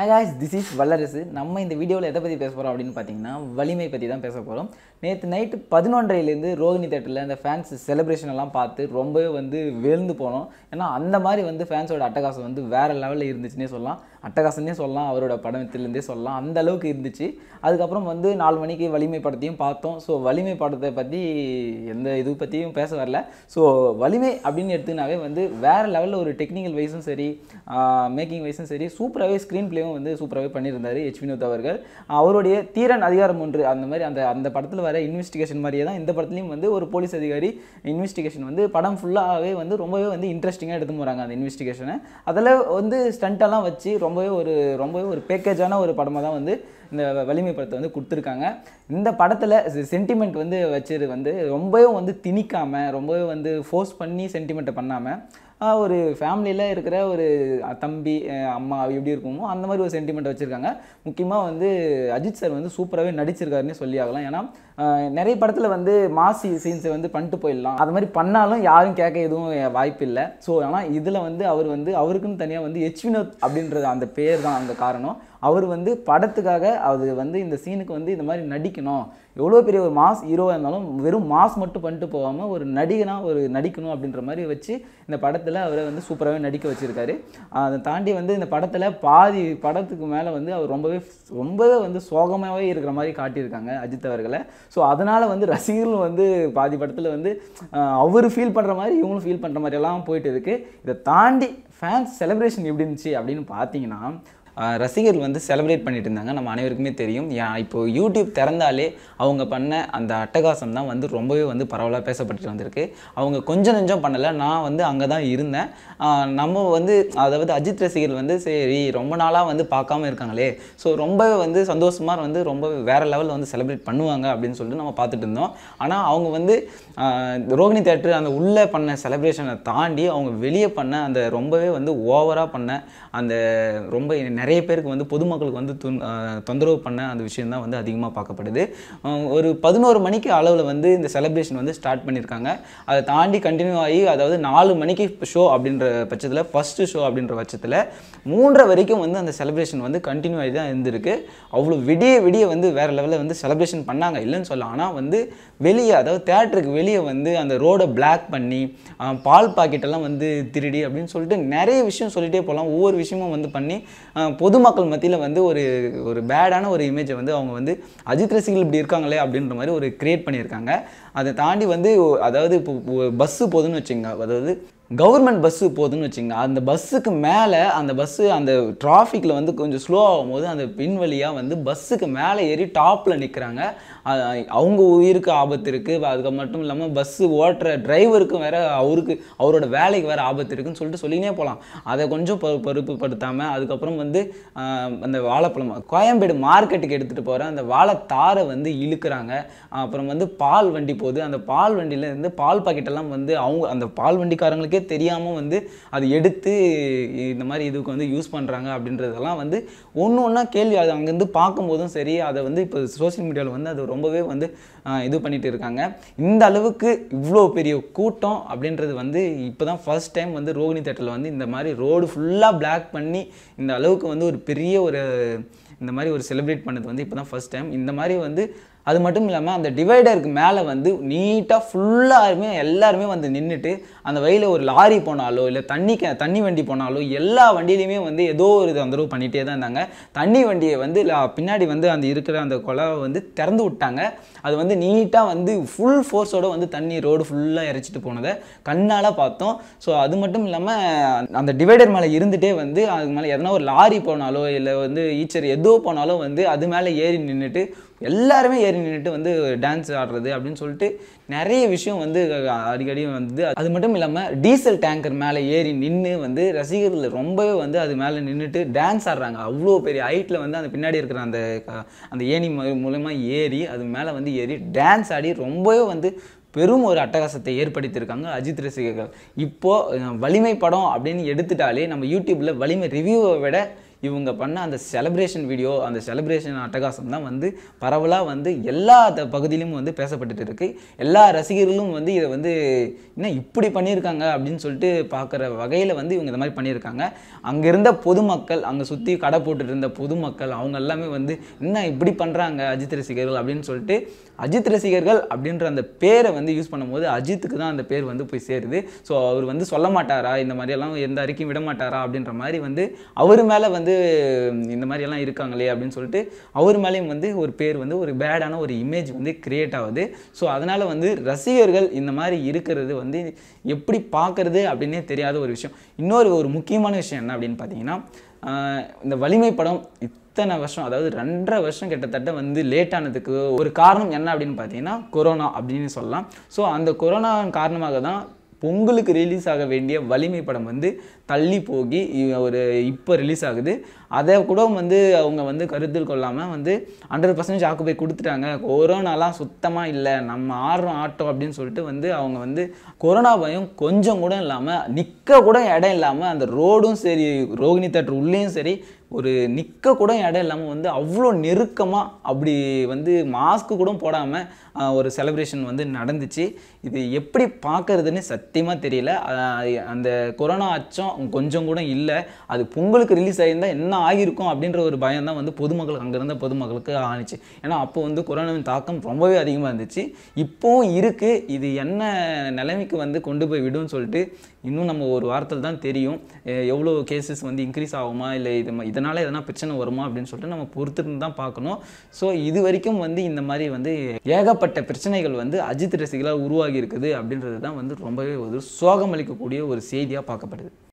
high guys this is வல்லரசு நம்ம இந்த வீடியோவில் எதை பற்றி பேச போகிறோம் அப்படின்னு பார்த்தீங்கன்னா வலிமை பற்றி தான் பேச போகிறோம் நேற்று நைட்டு பதினொன்றரைலேருந்து ரோகிணி தேட்டரில் அந்த ஃபேன்ஸ் செலிப்ரேஷன் எல்லாம் பார்த்து ரொம்பவே வந்து விழுந்து போனோம் ஏன்னா அந்த மாதிரி வந்து ஃபேன்ஸோட அட்டகாசம் வந்து வேறு லெவலில் இருந்துச்சுன்னே சொல்லலாம் அட்டகாசம்னே சொல்லலாம் அவரோட படத்திலேருந்தே சொல்லலாம் அந்த அளவுக்கு இருந்துச்சு அதுக்கப்புறம் வந்து நாலு மணிக்கு வலிமை படத்தையும் பார்த்தோம் ஸோ வலிமை படத்தை பற்றி எந்த இது பற்றியும் பேச வரல ஸோ வலிமை அப்படின்னு எடுத்துனாவே வந்து வேறு லெவலில் ஒரு டெக்னிக்கல் வைஸும் சரி மேக்கிங் வைஸும் சரி சூப்பராகவே ஸ்க்ரீன் பிளேவும் வந்து சூப்பராகவே பண்ணியிருந்தார் ஹெச் வினோத் அவர்கள் அவருடைய தீரன் அதிகாரம் ஒன்று அந்த மாதிரி அந்த அந்த படத்தில் வர இன்வெஸ்டிகேஷன் மாதிரியே தான் இந்த படத்துலையும் வந்து ஒரு போலீஸ் அதிகாரி இன்வெஸ்டிகேஷன் வந்து படம் ஃபுல்லாகவே வந்து ரொம்பவே வந்து இன்ட்ரெஸ்டிங்காக எடுத்து போகிறாங்க அந்த இன்வெஸ்டிகேஷனை அதில் வந்து ஸ்டண்ட்டெல்லாம் வச்சு ரொம்பவே ஒரு ரொம்பவே ஒரு பேக்கேஜான ஒரு படமாக தான் வந்து இந்த வலிமை படத்தை வந்து கொடுத்துருக்காங்க இந்த படத்தில் சென்டிமெண்ட் வந்து வச்சது வந்து ரொம்பவே வந்து திணிக்காமல் ரொம்பவே வந்து ஃபோர்ஸ் பண்ணி சென்டிமெண்ட்டை பண்ணாமல் ஆஹ் ஒரு ஃபேமிலியில் இருக்கிற ஒரு தம்பி அஹ் அம்மா எப்படி இருக்குமோ அந்த மாதிரி ஒரு சென்டிமெண்ட் வச்சுருக்காங்க முக்கியமாக வந்து அஜித் சார் வந்து சூப்பராகவே நடிச்சிருக்காருன்னு சொல்லி ஆகலாம் ஏன்னா ஆஹ் நிறைய படத்தில் வந்து மாசி சீன்ஸை வந்து பண்ணிட்டு போயிடலாம் அது மாதிரி பண்ணாலும் யாரும் கேட்க எதுவும் வாய்ப்பு இல்லை ஸோ ஆனால் இதில் வந்து அவர் வந்து அவருக்குன்னு தனியாக வந்து ஹெச் வினோத் அப்படின்றது அந்த பேர் தான் அந்த காரணம் அவர் வந்து படத்துக்காக அது வந்து இந்த சீனுக்கு வந்து இந்த மாதிரி நடிக்கணும் எவ்வளோ பெரிய ஒரு மாஸ் ஹீரோவாக இருந்தாலும் வெறும் மாஸ் மட்டும் பண்ணிட்டு போகாமல் ஒரு நடிகனாக ஒரு நடிக்கணும் அப்படின்ற மாதிரி வச்சு இந்த படத்தில் அவரை வந்து சூப்பராகவே நடிக்க வச்சுருக்காரு அதை தாண்டி வந்து இந்த படத்தில் பாதி படத்துக்கு மேலே வந்து அவர் ரொம்பவே ரொம்பவே வந்து சோகமாகவே இருக்கிற மாதிரி காட்டியிருக்காங்க அஜித் அவர்களை ஸோ அதனால் வந்து ரசிகர்களும் வந்து பாதி படத்தில் வந்து அவர் ஃபீல் பண்ணுற மாதிரி இவங்களும் ஃபீல் பண்ணுற மாதிரி எல்லாம் போயிட்டு இருக்குது இதை தாண்டி ஃபேன்ஸ் செலிப்ரேஷன் எப்படி இருந்துச்சு அப்படின்னு பார்த்தீங்கன்னா ஆஹ் ரசிகர்கள் வந்து செலிப்ரேட் பண்ணிட்டு இருந்தாங்க நம்ம அனைவருக்குமே தெரியும் யா- இப்போ யூடியூப் திறந்தாலே அவங்க பண்ண அந்த அட்டகாசம் தான் வந்து ரொம்பவே வந்து பரவலாக பேசப்பட்டு வந்திருக்கு அவங்க கொஞ்சம் நெஞ்சம் பண்ணலை நான் வந்து அங்கே தான் இருந்தேன் ஆஹ் நம்ம வந்து அதாவது அஜித் ரசிகர்கள் வந்து சரி ரொம்ப நாளாக வந்து பார்க்காம இருக்காங்களே ஸோ ரொம்பவே வந்து சந்தோஷமாக வந்து ரொம்ப வேறு லெவலில் வந்து செலிப்ரேட் பண்ணுவாங்க அப்படின்னு சொல்லிட்டு நம்ம பார்த்துட்டு இருந்தோம் ஆனால் அவங்க வந்து ஆஹ் ரோகிணி தேட்டர் அந்த உள்ளே பண்ண செலிப்ரேஷனை தாண்டி அவங்க வெளியே பண்ண அந்த ரொம்பவே வந்து ஓவராக பண்ண அந்த ரொம்ப நிறைய பேருக்கு வந்து பொதுமக்களுக்கு வந்து துன் ஆஹ் தொந்தரவு பண்ண அந்த விஷயம் தான் வந்து அதிகமாக பார்க்கப்படுது ஆஹ் ஒரு பதினோரு மணிக்கு அளவில் வந்து இந்த செலிப்ரேஷன் வந்து ஸ்டார்ட் பண்ணியிருக்காங்க அதை தாண்டி கண்டினியூ ஆகி அதாவது நாலு மணிக்கு ஷோ அப்படின்ற பட்சத்தில் ஃபஸ்ட்டு ஷோ அப்படின்ற பட்சத்தில் மூன்றரை வரைக்கும் வந்து அந்த செலிப்ரேஷன் வந்து கண்டினியூ ஆகி தான் இருந்திருக்கு அவ்வளோ விடிய விடிய வந்து வேறு லெவலில் வந்து செலிப்ரேஷன் பண்ணாங்க இல்லைன்னு சொல்லலாம் ஆனால் வந்து வெளியே அதாவது தேட்டருக்கு வெளியே வந்து அந்த ரோடை பிளாக் பண்ணி ஆஹ் பால் பாக்கெட்டெல்லாம் வந்து திருடி அப்படின்னு சொல்லிட்டு நிறைய விஷயம் சொல்லிட்டே போகலாம் ஒவ்வொரு விஷயமும் வந்து பண்ணி ஆஹ் பொதுமக்கள் மத்தியில் வந்து ஒரு ஒரு பேடான ஒரு இமேஜை வந்து அவங்க வந்து அஜித் ரசிகர்கள் இப்படி இருக்காங்களே அப்படின்ற மாதிரி ஒரு கிரியேட் பண்ணியிருக்காங்க அதை தாண்டி வந்து அதாவது இப்போ பஸ்ஸு போகுதுன்னு வச்சுங்க அதாவது கவர்மெண்ட் பஸ்ஸு போகுதுன்னு வச்சுங்க அந்த பஸ்ஸுக்கு மேலே அந்த பஸ்ஸு அந்த டிராஃபிக்கில் வந்து கொஞ்சம் ஸ்லோ ஆகும்போது அந்த பின் வழியாக வந்து பஸ்ஸுக்கு மேலே ஏறி டாப்பில் நிற்கிறாங்க அவங்க உயிருக்கு ஆபத்து இருக்குது அதுக்கு மட்டும் இல்லாமல் பஸ்ஸு ஓட்டுற டிரைவருக்கும் வேற அவருக்கு அவரோட வேலைக்கு வேறு ஆபத்து இருக்குன்னு சொல்லிட்டு சொல்லினே போகலாம் அதை கொஞ்சம் பொ பொறுப்புப்படுத்தாமல் அதுக்கப்புறம் வந்து ஆஹ், அந்த வாழைப்பழம் கோயம்பேடு மார்க்கெட்டுக்கு எடுத்துகிட்டு போகிற அந்த வாழைத்தாரை வந்து இழுக்கிறாங்க அப்புறம் வந்து பால் வண்டி போகுது அந்த பால் வண்டியில இருந்து பால் பாக்கெட்டெல்லாம் வந்து அவங்க அந்த பால் வண்டிக்காரங்களுக்கே தெரியாமல் வந்து அது எடுத்து இந்த மாதிரி இதுக்கு வந்து யூஸ் பண்ணுறாங்க அப்படின்றதெல்லாம் வந்து ஒன்று ஒன்றா கேள்வி அது அங்கேருந்து பார்க்கும்போதும் சரி அதை வந்து இப்போ சோஷியல் மீடியாவில் வந்து அது ரொம்பவே வந்து ஆஹ், இது பண்ணிட்டு இருக்காங்க இந்த அளவுக்கு இவ்வளோ பெரிய கூட்டம் அப்படின்றது வந்து இப்போ தான் ஃபர்ஸ்ட் டைம் வந்து ரோகிணி தேட்டரில் வந்து இந்த மாதிரி ரோடு ஃபுல்லாக பிளாக் பண்ணி இந்த அளவுக்கு வந்து ஒரு பெரிய ஒரு இந்த மாதிரி ஒரு செலிப்ரேட் பண்ணது வந்து இப்போ தான் ஃபர்ஸ்ட் டைம் இந்த மாதிரி வந்து அது மட்டும் இல்லாமல் அந்த டிவைடருக்கு மேலே வந்து நீட்டாக ஃபுல்லாருமே எல்லாருமே வந்து நின்றுட்டு அந்த வழியில் ஒரு லாரி போனாலோ இல்லை தண்ணி கே தண்ணி வண்டி போனாலோ எல்லா வண்டியிலையுமே வந்து ஏதோ ஒரு தொந்தரவு பண்ணிகிட்டே தான் இருந்தாங்க தண்ணி வண்டியை வந்து லா- பின்னாடி வந்து அந்த இருக்கிற அந்த குழாவை வந்து திறந்து விட்டாங்க அது வந்து நீட்டாக வந்து ஃபுல் ஃபோர்ஸோட வந்து தண்ணி ரோடு ஃபுல்லாக இறைச்சிட்டு போனதை கண்ணால் பார்த்தோம் ஸோ அது மட்டும் இல்லாமல் அந்த டிவைடர் மேலே இருந்துகிட்டே வந்து அது மேலே எதனா ஒரு லாரி போனாலோ இல்லை வந்து ஈச்சர் எதோ போனாலும் வந்து அது மேலே ஏறி நின்றுட்டு எல்லாருமே ஏறி நின்றுட்டு வந்து டான்ஸ் ஆடுறது அப்படின்னு சொல்லிட்டு நிறைய விஷயம் வந்து அடிக்கடி வந்து அது மட்டும் இல்லாமல் டீசல் டேங்கர் மேலே ஏறி நின்று வந்து ரசிகர்கள் ரொம்பவே வந்து அது மேலே நின்றுட்டு டான்ஸ் ஆடுறாங்க அவ்வளோ பெரிய ஹைட்டில் வந்து அந்த பின்னாடி இருக்கிற அந்த க- அந்த ஏணி மு- மூலமா ஏறி அது மேலே வந்து ஏறி டான்ஸ் ஆடி ரொம்பவே வந்து பெரும் ஒரு அட்டகாசத்தை ஏற்படுத்தியிருக்காங்க அஜித் ரசிகர்கள் இப்போது வலிமை படம் அப்படின்னு எடுத்துட்டாலே நம்ம யூடியூப்பில் வலிமை ரிவ்யூவை விட இவங்க பண்ண அந்த செலிப்ரேஷன் வீடியோ அந்த செலிப்ரேஷன் அட்டகாசம் தான் வந்து பரவலாக வந்து எல்லா த- பகுதியிலும் வந்து பேசப்பட்டுட்டு இருக்கு எல்லா ரசிகர்களும் வந்து இதை வந்து என்ன இப்படி பண்ணியிருக்காங்க அப்படின்னு சொல்லிட்டு பார்க்குற வகையில் வந்து இவங்க இந்த மாதிரி பண்ணியிருக்காங்க அங்கே இருந்த பொதுமக்கள் அங்கே சுற்றி கடை போட்டுட்டு இருந்த பொதுமக்கள் அவங்க எல்லாமே வந்து என்ன இப்படி பண்ணுறாங்க அஜித் ரசிகர்கள் அப்படின்னு சொல்லிட்டு அஜித் ரசிகர்கள் அப்படின்ற அந்த பேரை வந்து யூஸ் பண்ணும்போது அஜித்துக்கு தான் அந்த பேர் வந்து போய் சேருது ஸோ அவர் வந்து சொல்ல மாட்டாரா இந்த மாதிரியெல்லாம் எந்த அறிக்கையும் விட மாட்டாரா அப்படின்ற மாதிரி வந்து அவர் மேலே வந்து இந்த மாதிரியெல்லாம் இருக்காங்களே அப்படின்னு சொல்லிட்டு அவர் மேலேயும் வந்து ஒரு பேர் வந்து ஒரு பேடான ஒரு இமேஜ் வந்து கிரியேட் ஆகுது ஸோ அதனால் வந்து ரசிகர்கள் இந்த மாதிரி இருக்கிறது வந்து எப்படி பார்க்கறது அப்படின்னே தெரியாத ஒரு விஷயம் இன்னொரு ஒரு முக்கியமான விஷயம் என்ன அப்படின்னு பார்த்தீங்கன்னா ஆஹ் இந்த வலிமை படம் இத்தனை வருஷம் அதாவது ரெண்டரை வருஷம் கிட்டத்தட்ட வந்து லேட் ஆனதுக்கு ஒரு காரணம் என்ன அப்படின்னு பார்த்தீங்கன்னா கொரோனா அப்படின்னு சொல்லலாம் ஸோ அந்த கொரோனா காரணமாக தான் பொங்கலுக்கு ரிலீஸ் ஆக வேண்டிய வலிமை படம் வந்து தள்ளி போகி இ- ஒரு இப்போ ரிலீஸ் ஆகுது அதை கூட வந்து அவங்க வந்து கருத்தில் கொள்ளாமல் வந்து ஹண்ட்ரட் பர்சன்டேஜ் ஆக்குபை கொடுத்துட்டாங்க கொரோனாலாம் சுத்தமாக இல்லை நம்ம ஆடுறோம் ஆட்டோம் அப்படின்னு சொல்லிட்டு வந்து அவங்க வந்து கொரோனா பயம் கொஞ்சம் கூட இல்லாமல் நிற்க கூட இடம் இல்லாமல் அந்த ரோடும் சரி ரோகிணி தேட்டர் உள்ளேயும் சரி ஒரு நிற்க கூட இடம் இல்லாமல் வந்து அவ்வளோ நெருக்கமாக அப்படி வந்து மாஸ்க்கு கூட போடாமல் ஒரு செலிப்ரேஷன் வந்து நடந்துச்சு இது எப்படி பார்க்கறதுன்னு சத்தியமாக தெரியல ஆஹ் அந்த கொரோனா அச்சம் கொஞ்சம் கூட இல்லை அது பொங்கலுக்கு ரிலீஸ் ஆகியிருந்தால் என்ன ஆகியிருக்கும் அப்படின்ற ஒரு பயம் தான் வந்து பொதுமக்களுக்கு அங்கே இருந்த பொதுமக்களுக்கு ஆணுச்சு ஏன்னா அப்போ வந்து கொரோனாவின் தாக்கம் ரொம்பவே அதிகமாக இருந்துச்சு இப்போவும் இருக்குது இது என்ன நிலைமைக்கு வந்து கொண்டு போய் விடும்னு சொல்லிட்டு இன்னும் நம்ம ஒரு வாரத்தில் தான் தெரியும் எ- எவ்வளோ கேசஸ் வந்து இன்க்ரீஸ் ஆகுமா இல்லை இது ம- இதனால எதனா பிரச்சனை வருமா அப்படின்னு சொல்லிட்டு நம்ம பொறுத்திருந்து தான் பார்க்கணும் ஸோ இது வரைக்கும் வந்து இந்த மாதிரி வந்து ஏகப்பட்ட பிரச்சனைகள் வந்து அஜித் ரசிகர்களால் உருவாகி இருக்குது அப்படின்றது தான் வந்து ரொம்பவே ஒரு சோகம் அளிக்கக்கூடிய ஒரு செய்தியாக பார்க்கப்படுது